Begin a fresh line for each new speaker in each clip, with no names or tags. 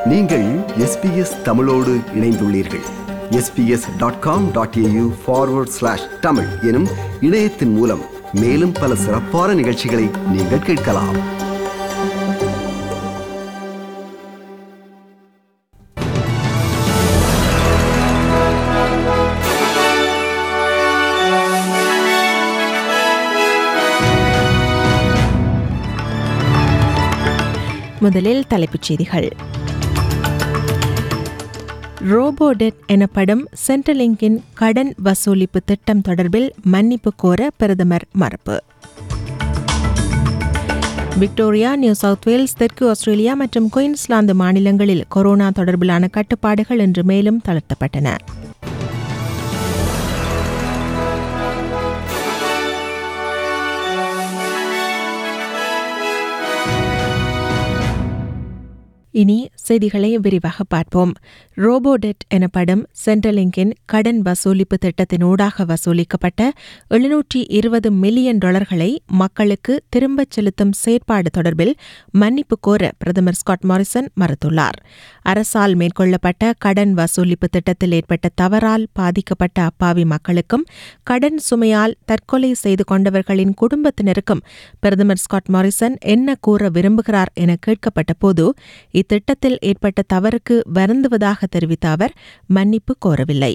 நீங்கள் எஸ்பிஎஸ் தமிழோடு இணைந்துள்ளீர்கள் SBS dot com dot AU forward slash Tamil எனும் இணையத்தின் மூலம் மேலும் பல சிறப்பான நிகழ்ச்சிகளை நீங்கள் கேட்கலாம்
முதலில் தலைப்புச் செய்திகள் ரோபோடெட் எனப்படும் சென்ட்ரலிங்கின் கடன் வசூலிப்பு திட்டம் தொடர்பில் மன்னிப்பு கோர பிரதமர் மறுப்பு விக்டோரியா நியூ சவுத் வேல்ஸ் தெற்கு ஆஸ்திரேலியா மற்றும் குயின்ஸ்லாந்து மாநிலங்களில் கொரோனா தொடர்பிலான கட்டுப்பாடுகள் இன்று மேலும் தளர்த்தப்பட்டன இனி செய்திகளை விரிவாக பார்ப்போம் ரோபோடெட் எனப்படும் சென்ட்ரலிங்கின் கடன் வசூலிப்பு திட்டத்தினூடாக வசூலிக்கப்பட்ட எழுநூற்றி இருபது மில்லியன் டாலர்களை மக்களுக்கு திரும்பச் செலுத்தும் செயற்பாடு தொடர்பில் மன்னிப்பு கோர பிரதமர் ஸ்காட் மாரிசன் மறுத்துள்ளார் அரசால் மேற்கொள்ளப்பட்ட கடன் வசூலிப்பு திட்டத்தில் ஏற்பட்ட தவறால் பாதிக்கப்பட்ட அப்பாவி மக்களுக்கும் கடன் சுமையால் தற்கொலை செய்து கொண்டவர்களின் குடும்பத்தினருக்கும் பிரதமர் ஸ்காட் மாரிசன் என்ன கூற விரும்புகிறார் என கேட்கப்பட்ட போது இத்திட்டத்தில் ஏற்பட்ட தவறுக்கு வருந்துவதாக தெரிவித்த அவர் மன்னிப்பு கோரவில்லை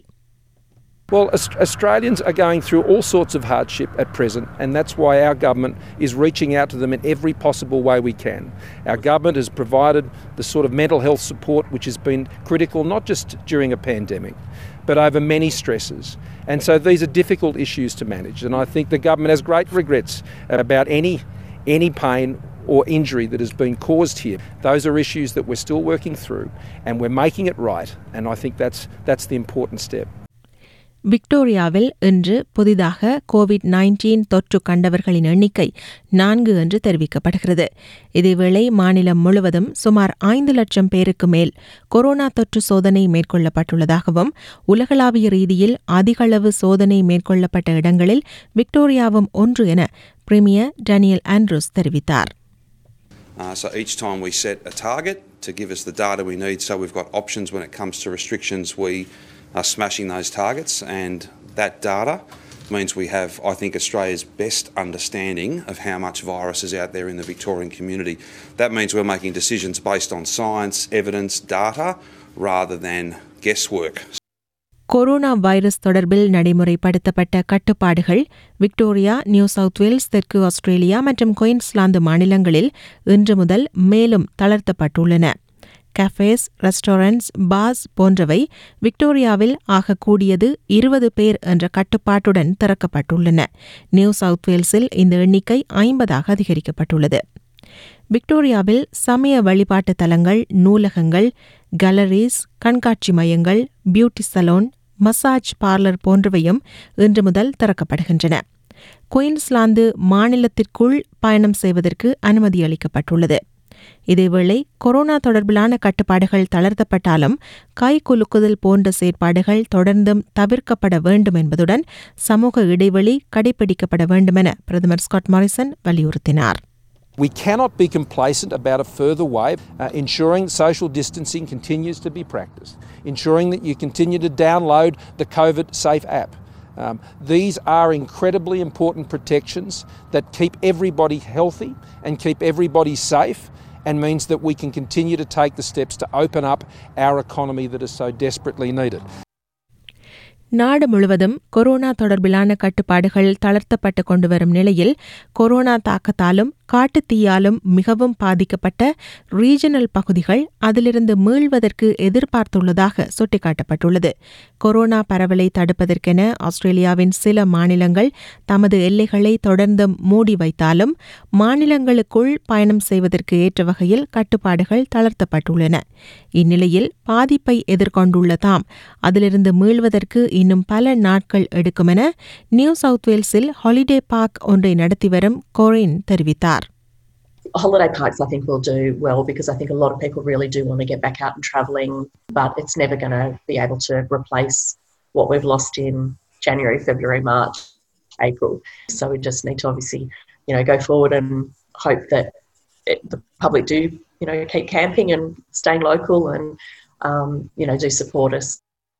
Well, Aust- Australians are going through all sorts of hardship at present, and that's why our government is reaching out to them in every possible way we can. Our government has provided the sort of mental health support which has been critical not just during a pandemic, but over many stresses. And so these are difficult issues to manage, and I think the government has great regrets about any any pain or injury that has been caused here. Those are issues that we're still working through, and we're making it right. And I think that's that's the important step.
விக்டோரியாவில் இன்று புதிதாக Covid nineteen தொற்று கண்டவர்களின் எண்ணிக்கை நான்கு என்று தெரிவிக்கப்படுகிறது இதேவேளை மாநிலம் முழுவதும் சுமார் ஐந்து லட்சம் பேருக்கு மேல் கொரோனா தொற்று சோதனை மேற்கொள்ளப்பட்டுள்ளதாகவும் உலகளாவிய ரீதியில் அதிகளவு சோதனை மேற்கொள்ளப்பட்ட இடங்களில் விக்டோரியாவும் ஒன்று என பிரிமியர் டேனியல் ஆண்ட்ரூஸ் தெரிவித்தார்
Uh, so each time we set a target to give us the data we need, so we've got options when it comes to restrictions, we are smashing those targets, and that data means we have, I think, Australia's best understanding of how much virus is out there in the Victorian community. That means we're making decisions based on science, evidence, data, rather than guesswork.
Corona virus தொடர்பில் நடைமுறைப்படுத்தப்பட்ட கட்டுப்பாடுகள் Victoria New South Wales தெற்கு Australia மற்றும் Queensland மாநிலங்களில் இன்று முதல் மேலும் தளர்த்தப்பட்டுள்ளன cafes restaurants pass போன்றவை விக்டோரியாவில் ஆகக்கூடியது இருபது பேர் என்ற கட்டுப்பாட்டுடன் திறக்கப்பட்டுள்ளன நியூ சவுத் வேல்ஸில் இந்த எண்ணிக்கை ஐம்பதாக அதிகரிக்கப்பட்டுள்ளது விக்டோரியாவில் சமய வழிபாட்டு தலங்கள் நூலகங்கள் கேலரிஸ் கண்காட்சி மையங்கள் பியூட்டி சலூன் மசாஜ் பார்லர் போன்றவையும் இன்று முதல் திறக்கப்படுகின்றன குயின்ஸ்லாந்து மாநிலத்திற்குள் பயணம் செய்வதற்கு அனுமதி அளிக்கப்பட்டுள்ளது இதேவேளை கொரோனா தொடர்பிலான கட்டுப்பாடுகள் தளர்த்தப்பட்டாலும் கை குலுக்குதல் போன்ற செயற்பாடுகள் தொடர்ந்தும் தவிர்க்கப்பட வேண்டும் என்பதுடன் சமூக இடைவெளி கடைபிடிக்கப்பட வேண்டுமென பிரதமர் ஸ்காட் மாரிசன் வலியுறுத்தினார்
We cannot be complacent about a further way, uh, ensuring social distancing continues to be practiced, ensuring that you continue to download the COVID Safe app. Um, these are incredibly important protections that keep everybody healthy and keep everybody safe and means that we can continue to take the steps to open up our economy that is so desperately needed.
நாடு முழுவதும் corona தொடர்பிலான கட்டுப்பாடுகள் தளர்த்தப்பட்டு கொண்டு வரும் நிலையில் corona தாக்கத்தாலும் காட்டுத்தீயாலும் மிகவும் பாதிக்கப்பட்ட regional பகுதிகள் அதிலிருந்து மீள்வதற்கு எதிர்பார்த்துள்ளதாக சுட்டிக்காட்டப்பட்டுள்ளது கொரோனா பரவலை தடுப்பதற்கென ஆஸ்திரேலியாவின் சில மாநிலங்கள் தமது எல்லைகளை தொடர்ந்து மூடி வைத்தாலும் மாநிலங்களுக்குள் பயணம் செய்வதற்கு ஏற்ற வகையில் கட்டுப்பாடுகள் தளர்த்தப்பட்டுள்ளன இந்நிலையில் பாதிப்பை எதிர்கொண்டுள்ள தாம் அதிலிருந்து மீள்வதற்கு இன்னும் பல நாட்கள் எடுக்குமென நியூ சவுத் வேல்ஸில் ஹாலிடே பார்க் ஒன்றை நடத்தி வரும் கோரின் தெரிவித்தார்
holiday parks I think will do well because I think a lot of people really do want to get back out and travelling, but it's never going to be able to replace what we've lost in January, February, March, April. So we just need to obviously, you know, go forward and hope that it, the public do, you know, keep camping and staying local and, um, you know, do support us.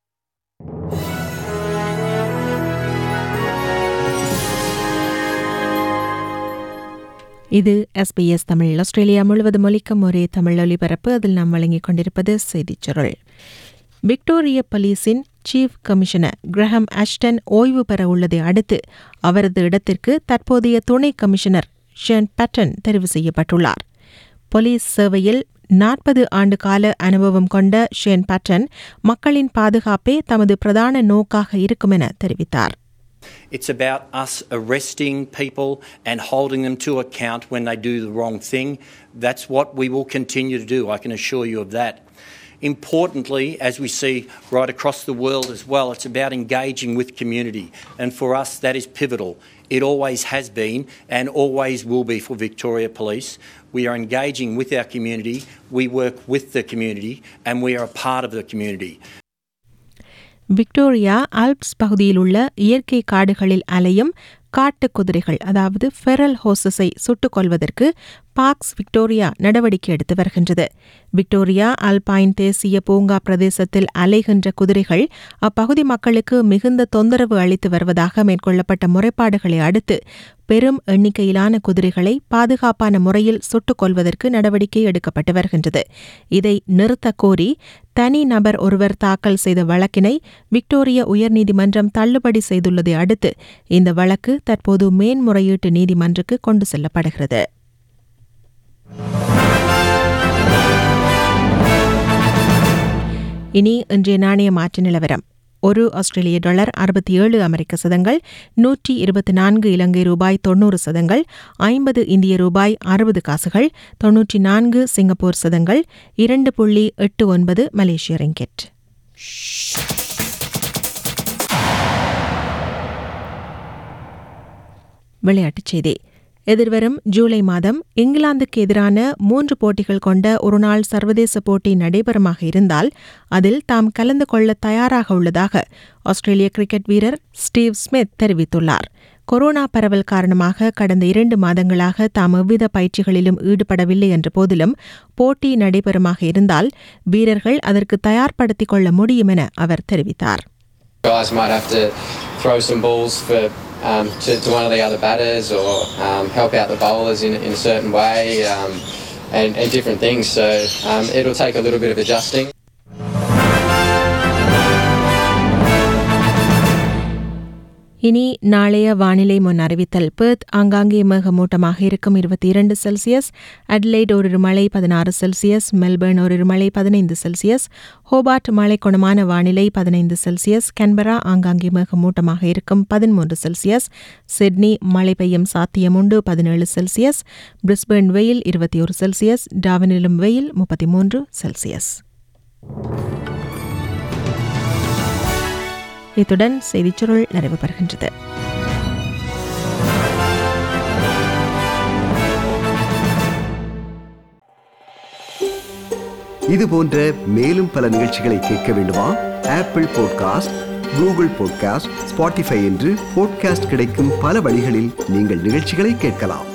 இது SBS Tamil Australia முழுவதும் ஒலிக்கும் ஒரே தமிழ் ஒலிபரப்பு அதில் நாம் வழங்கிக் கொண்டிருப்பது செய்திச் சுருள் விக்டோரிய போலீஸின் சீஃப் கமிஷனர் கிரஹம் அஷ்டன் ஓய்வு பெற உள்ளதை அடுத்து அவரது இடத்திற்கு தற்போதைய துணை கமிஷனர் ஷேன் பேட்டன் தெரிவு செய்யப்பட்டுள்ளார் போலீஸ் சேவையில் நாற்பது ஆண்டு கால அனுபவம் கொண்ட ஷேன் பேட்டன் மக்களின் பாதுகாப்பே தமது பிரதான நோக்காக இருக்கும் என தெரிவித்தார்
It's about us arresting people and holding them to account when they do the wrong thing. That's what we will continue to do, I can assure you of that. Importantly, as we see right across the world as well, it's about engaging with community. And for us, that is pivotal. It always has been and always will be for Victoria Police. We are engaging with our community, we work with the community, and we are a part of the community.
Victoria Alps பகுதியில் உள்ள இயற்கை காடுகளில் அலையும் காட்டு குதிரைகள் அதாவது Pharrell ஹோசஸை சுட்டுக் கொல்வதற்கு parks Victoria நடவடிக்கை எடுத்து வருகின்றது விக்டோரியா அல்பைன் தேசிய பூங்கா பிரதேசத்தில் அலைகின்ற குதிரைகள் அப்பகுதி மக்களுக்கு மிகுந்த தொந்தரவு அளித்து வருவதாக மேற்கொள்ளப்பட்ட முறைப்பாடுகளை அடுத்து பெரும் எண்ணிக்கையிலான குதிரைகளை பாதுகாப்பான முறையில் சுட்டுக் கொல்வதற்கு நடவடிக்கை எடுக்கப்பட்டு வருகின்றது இதை நிறுத்தக் கோரி தனி நபர் ஒருவர் தாக்கல் செய்த வழக்கினை விக்டோரிய உயர்நீதிமன்றம் தள்ளுபடி செய்துள்ளதை அடுத்து இந்த வழக்கு தற்போது மேன்முறையீட்டு நீதிமன்றுக்கு கொண்டு செல்லப்படுகிறது இனி இன்றைய நாணய மாற்று நிலவரம் ஒரு ஆஸ்திரேலிய டாலர் அறுபத்தி ஏழு அமெரிக்க சதங்கள் நூற்றி இருபத்தி நான்கு இலங்கை ரூபாய் தொன்னூறு சதங்கள் ஐம்பது இந்திய ரூபாய் அறுபது காசுகள் தொன்னூற்றி நான்கு சிங்கப்பூர் சதங்கள் இரண்டு புள்ளி எட்டு ஒன்பது மலேசிய ரிங்கெட் விளையாட்டுச் செய்தி எதிர்வரும் ஜூலை மாதம் இங்கிலாந்துக்கு எதிரான மூன்று போட்டிகள் கொண்ட ஒருநாள் சர்வதேச போட்டி நடைபெறுமாக இருந்தால் அதில் தாம் கலந்து கொள்ள தயாராக உள்ளதாக ஆஸ்திரேலிய கிரிக்கெட் வீரர் ஸ்டீவ் ஸ்மித் தெரிவித்துள்ளார் கொரோனா பரவல் காரணமாக கடந்த இரண்டு மாதங்களாக தாம் எவ்வித பயிற்சிகளிலும் ஈடுபடவில்லை என்ற போதிலும் போட்டி நடைபெறுமாக இருந்தால் வீரர்கள் அதற்கு தயார்படுத்திக் கொள்ள முடியும் என அவர் தெரிவித்தார்
Guys might have to throw some balls for um, to, to one of the other batters or um, help out the bowlers in, in a certain way um, and, and different things. So um, it'll take a little bit of adjusting.
இனி நாளைய வானிலை முன் அறிவித்தல் Perth ஆங்காங்கே மேகமூட்டமாக இருக்கும் இருபத்தி இரண்டு செல்சியஸ் அட்லைட் ஒரு மழை பதினாறு செல்சியஸ் மெல்பர்ன் ஒரு மழை பதினைந்து செல்சியஸ் ஹோபார்ட் மழை குணமான வானிலை பதினைந்து செல்சியஸ் கன்பரா ஆங்காங்கே மேகமூட்டமாக இருக்கும் பதிமூன்று செல்சியஸ் சிட்னி மழை பெய்யும் சாத்தியமுண்டு பதினேழு செல்சியஸ் பிரிஸ்பர்ன் வெயில் இருபத்தி ஒரு செல்சியஸ் டாவனிலும் வெயில் முப்பத்தி மூன்று செல்சியஸ் இத்துடன் செய்திச் சுருள் நிறைவு பெறுகின்றது
இது போன்ற மேலும் பல நிகழ்ச்சிகளை கேட்க வேண்டுமா Apple podcast Google podcast Spotify என்று பாட்காஸ்ட் கிடைக்கும் பல வழிகளில் நீங்கள் நிகழ்ச்சிகளை கேட்கலாம்